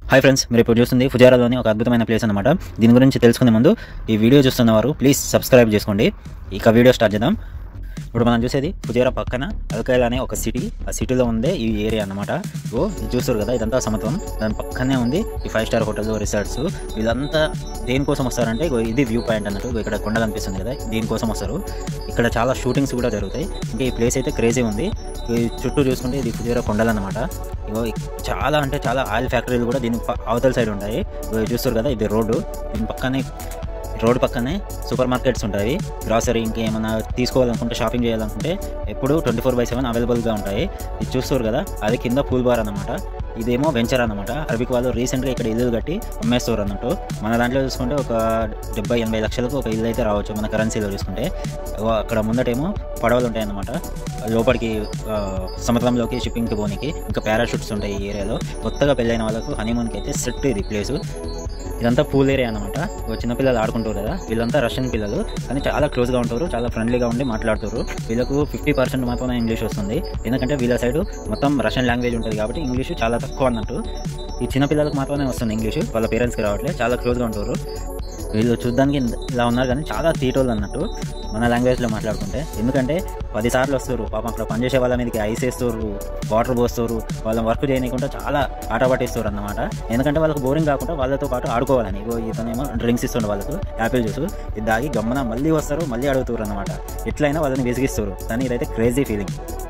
hi friends మీరు ఇప్పుడు చూస్తుంది ఫుజారాలోని ఒక అద్భుతమైన ప్లేస్ అనమాట దీని గురించి తెలుసుకునే ముందు ఈ వీడియో చూస్తున్నవారు ప్లీజ్ సబ్స్క్రైబ్ చేసుకోండి ఇక వీడియో స్టార్ట్ చేద్దాం ఇప్పుడు మనం చూసేది ఫుజేరా పక్కన అల్కైల్ అనే ఒక సిటీ ఆ సిటీలో ఉందే ఈ ఏరియా అనమాట ఓ ఇది చూస్తారు కదా ఇదంతా సముద్రం దాని పక్కనే ఉంది ఈ ఫైవ్ స్టార్ హోటల్ రిసార్ట్స్ వీళ్ళంతా దేనికోసం వస్తారంటే ఇగో ఇది వ్యూ పాయింట్ అన్నట్టు ఇగో ఇక్కడ కొండ కనిపిస్తుంది కదా దీనికోసం వస్తారు ఇక్కడ చాలా షూటింగ్స్ కూడా జరుగుతాయి ఇంకా ఈ ప్లేస్ అయితే క్రేజీ ఉంది ఈ చుట్టూ చూసుకుంటే ఇది ఫుజేరా కొండలు అనమాట ఇగో ఇక్- చాలా అంటే చాలా ఆయిల్ ఫ్యాక్టరీలు కూడా దీని ప- అవతల సైడ్ ఉంటాయి ఇగో ఇది చూస్తారు కదా ఇది రోడ్డు దీని పక్కనే రోడ్ పక్కనే సూపర్ మార్కెట్స్ ఉంటాయి గ్రాసరీ ఇంకా ఏమైనా తీసుకోవాలనుకుంటే షాపింగ్ చేయాలనుకుంటే ఎప్పుడు ట్వంటీ ఫోర్ బై సెవెన్ అవైలబుల్గా ఉంటాయి ఇది చూస్తారు కదా అది కింద పూల్ బార్ అనమాట ఇదేమో వెంచర్ అనమాట అరబిక్ వాళ్ళు రీసెంట్గా ఇక్కడ ఇల్లు కట్టి అమ్మేస్తారు అన్నట్టు మన దాంట్లో చూసుకుంటే ఒక డెబ్బై ఎనభై లక్షలకు ఒక ఇల్లు అయితే రావచ్చు మన కరెన్సీలో చూసుకుంటే ఇగో అక్కడ ముందటేమో పడవలు ఉంటాయి అన్నమాట లోపలికి ఆ, సముద్రంలోకి షిప్పింగ్కి పోనీకి ఇంకా పారాషూట్స్ ఉంటాయి ఈ ఏరియాలో కొత్తగా పెళ్ళైన వాళ్ళకు హనీమూన్కి అయితే సెట్ ఇది ప్లేసు ఇదంతా పూల్ ఏరియా అనమాట చిన్నపిల్లలు ఆడుకుంటారు కదా వీళ్ళంతా రష్యన్ పిల్లలు కానీ చాలా క్లోజ్గా ఉంటారు చాలా ఫ్రెండ్లీగా ఉండి మాట్లాడుతారు వీళ్ళకు ఫిఫ్టీ పర్సెంట్ మాత్రమే ఇంగ్లీష్ వస్తుంది ఎందుకంటే వీళ్ళ సైడ్ మొత్తం రష్యన్ లాంగ్వేజ్ ఉంటుంది కాబట్టి ఇంగ్లీష్ చాలా తక్కువ అన్నట్టు ఈ చిన్న పిల్లలకు మాత్రమే వస్తుంది ఇంగ్లీష్ వాళ్ళ పేరెంట్స్కి రావట్లేదు చాలా క్లోజ్గా ఉంటారు వీళ్ళు చూడడానికి ఇలా ఉన్నారు కానీ చాలా తీటోళ్ళు అన్నట్టు మన లాంగ్వేజ్లో మాట్లాడుకుంటే ఎందుకంటే పదిసార్లు వస్తారు పాపం అక్కడ పనిచేసే వాళ్ళ మీదకి ఐస్ వేస్తారు వాటర్ పోస్తారు వాళ్ళని వర్క్ చేయనీయకుండా చాలా ఆట పట్టిస్తారు అన్నమాట ఎందుకంటే వాళ్ళకి బోరింగ్ కాకుండా వాళ్ళతో పాటు ఆడుకోవాలని ఇగో ఇతనేమో డ్రింక్స్ ఇస్తుండే వాళ్ళకు యాపిల్ జ్యూస్ ఇది దాగి గమ్మన మళ్ళీ వస్తారు మళ్ళీ అడుగుతారు అన్నమాట ఎట్లయినా వాళ్ళని విసిగిస్తారు కానీ ఇదైతే క్రేజీ ఫీలింగ్